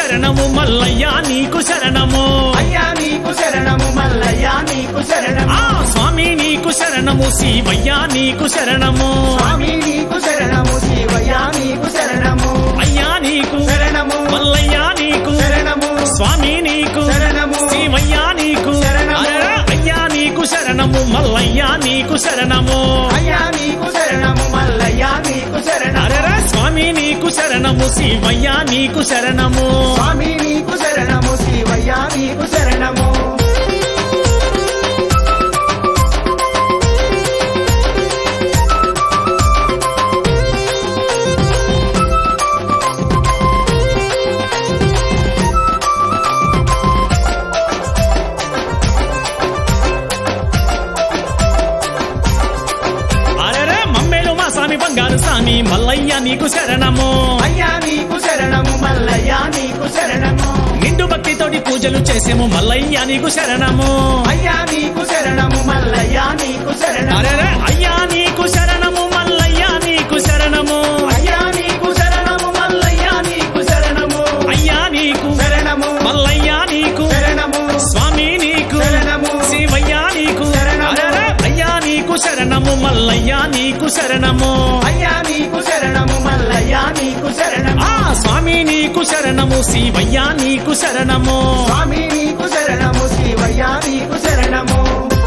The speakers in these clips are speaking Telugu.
శరణము మల్లయ్య నీకు శరణము అయ్యా నీకు శరణము మల్లయ్య నీకు శరణము ఆ స్వామి నీకు శరణము శివయ్య నీకు శరణము స్వామి నీకు శరణము శివయ్య నీకు శరణము అయ్యా నీకు శరణము మల్లయ్య నీకు శరణము స్వామి నీకు శరణము శివయ్య నీకు శరణము. అరెరా, అయ్యా నీకు శరణము మల్లయ్య నీకు శరణము అయ్యా నీకు శరణము మల్లయ్య నీకు శరణము అరెరా స్వామి నీకు శరణము శివయ్య నీకు శరణము స్వామి నీకు శరణము శివయ్య నీకు శరణము అరెరా మమ్మేలు మా స్వామి బంగారు స్వామి మల్లయ్య నీకు శరణము అయ్యా నీకు శరణము మల్లయ్య నీకు శరణము నిండు భక్తితోటి పూజలు చేసేము మల్లయ్య నీకు శరణము అయ్యా నీకు శరణము మల్లయ్య నీకు శరణము అరెరా అయ్యా నీకు శరణము మల్లయ్య నీకు శరణము అయ్యా నీకు శరణము మల్లయ్య నీకు శరణము అయ్యా నీకు శరణము మల్లయ్య నీకు శరణము స్వామి నీకు శరణము శివయ్య నీకు శరణము. అరెరా, అయ్యా నీకు శరణము మల్లయ్య నీకు శరణము అయ్యా నీకు శరణము మల్లయ్య నీకు శరణము ఆ స్వామి నీకు శరణము శివయ్య నీకు శరణము స్వామి నీకు శరణము శివయ్య నీకు శరణము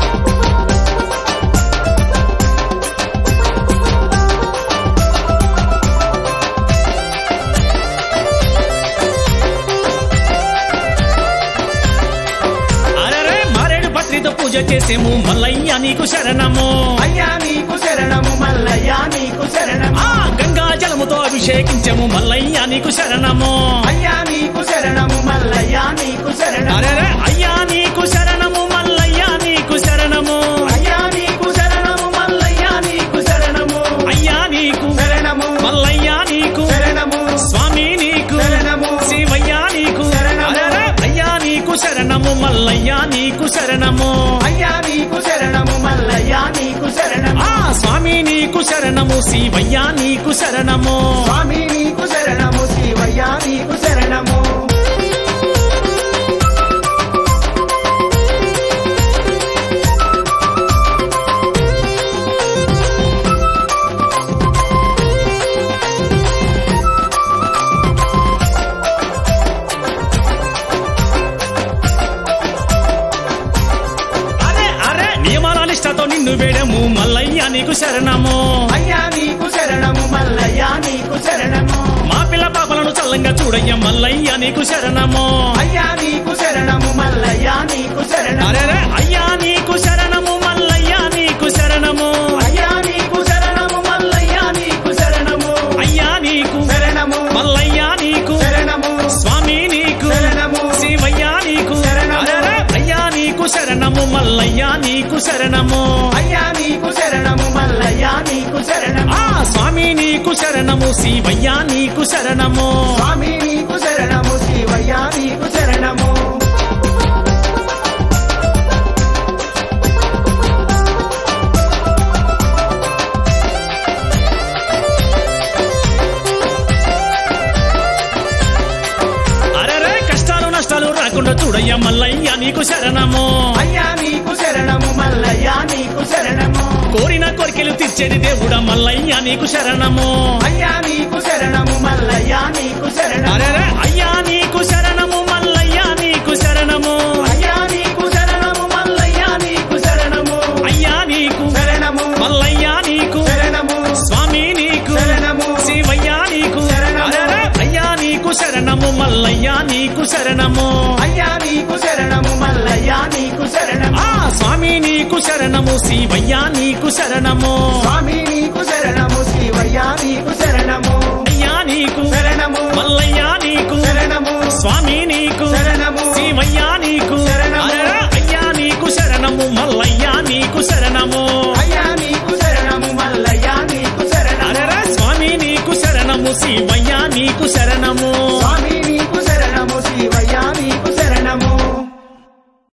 అరెరే మారేడు పత్రితో పూజ చేసేము మల్లయ్య నీకు శరణము అయ్యా నీకు శరణము మల్లయ్య నీకు శరణము ఆ గంగా జలముతో అభిషేకించము మల్లయ్య నీకు శరణము అయ్యా నీకు శరణము మల్లయ్య నీకు శరణము అరెరే అయ్యా నీకు శరణము మల్లయ్య నీకు శరణము అయ్యా నీకు శరణము మల్లయ్య నీకు శరణము అయ్యా నీకు శరణము మల్లయ్య నీకు శరణము స్వామి నీకు శరణము శివయ్య నీకు శరణము. అరెరే అయ్యా నీకు శరణము మల్లయ్య నీకు శరణము అయ్యా నీకు శరణము మల్లయ్య నీకు శరణము ఆ స్వామి నీకు శరణము శివయ్య నీకు శరణము స్వామి నీకు శరణము శివయ్య నీకు శరణము అరే అరే నియమాల నిష్టతో నిన్ను వేడము మల్లయ్య నీకు శరణము అయ్యా నీకు శరణము మల్లయ్య నీకు శరణము మా పిల్ల పాపలను చల్లంగా చూడయ్య మల్లయ్య నీకు శరణము అయ్యా నీకు శరణము మల్లయ్య నీకు శరణము అరే అయ్యా నీకు శరణము మల్లయ్య నీకు శరణము అయ్యా నీకు శరణము మల్లయ్య నీకు శరణము అయ్యా నీకు శరణము మల్లయ్య నీకు శరణము స్వామి నీకు శరణము శివయ్య నీకు శరణము. అరెరే, అయ్యా నీకు శరణము మల్లయ్య నీకు శరణము అయ్యా నీకు శరణము మల్లయ్య నీకు శరణము ఆ స్వామి నీకు శరణము శివయ్య నీకు శరణము స్వామి నీకు శరణము శివయ్య నీకు శరణము అరెరే కష్టాలు నష్టాలు రాకుండా చూడయ్య మల్లయ్య నీకు శరణము అయ్యా నీకు శరణము మల్లయ్య నీకు శరణము కోరిన కోరికలు తీర్చేది దేవుడ మల్లయ్య నీకు శరణము అయ్యా నీకు శరణము మల్లయ్య నీకు శరణము అరెరే అయ్యా నీకు శరణము మల్లయ్య నీకు శరణము అయ్యా నీకు శరణము మల్లయ్య నీకు శరణము అయ్యా నీకు శరణము మల్లయ్య నీకు శరణము స్వామి నీకు శరణము శివయ్య నీకు శరణము. అరెరే అయ్యా నీకు శరణము మల్లయ్య నీకు శరణము అయ్యా నీకు శరణము మల్లయ్య నీకు శరణము ఆ స్వామి నీకు శరణము శివయ్య నీకు శరణము స్వామి నీకు శరణము శివయ్య నీకు శరణము అయ్యా నీకు శరణము మల్లయ్య నీకు శరణము